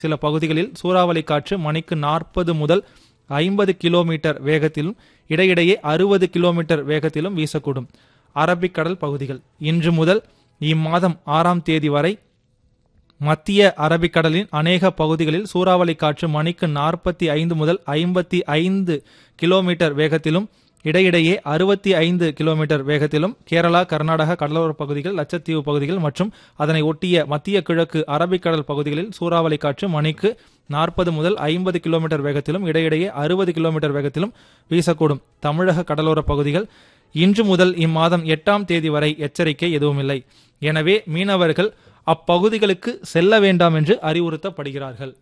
சில பகுதிகளில் சூறாவளி காற்று மணிக்கு நாற்பது முதல் ஐம்பது கிலோமீட்டர் வேகத்திலும் இடையிடையே அறுபது கிலோமீட்டர் வேகத்திலும் வீசக்கூடும் அரபிக்கடல் பகுதிகள் இன்று முதல் இம்மாதம் ஆறாம் தேதி வரை மத்திய அரபிக்கடலின் அநேக பகுதிகளில் சூறாவளி காற்று மணிக்கு நாற்பத்தி ஐந்து முதல் ஐம்பத்தி ஐந்து கிலோமீட்டர் வேகத்திலும் இடையிடையே அறுபத்தி ஐந்து கிலோமீட்டர் வேகத்திலும் கேரளா கர்நாடகா கடலோர பகுதிகள் லட்சத்தீவு பகுதிகள் மற்றும் அதனை ஒட்டிய மத்திய கிழக்கு அரபிக்கடல் பகுதிகளில் சூறாவளி காற்று மணிக்கு நாற்பது முதல் ஐம்பது கிலோமீட்டர் வேகத்திலும் இடையிடையே அறுபது கிலோமீட்டர் வேகத்திலும் வீசக்கூடும் தமிழக கடலோர பகுதிகள் இன்று முதல் இம்மாதம் எட்டாம் தேதி வரை எச்சரிக்கை எதுவுமில்லை எனவே மீனவர்கள் அப்பகுதிகளுக்கு செல்ல வேண்டாம் என்று அறிவுறுத்தப்படுகிறார்கள்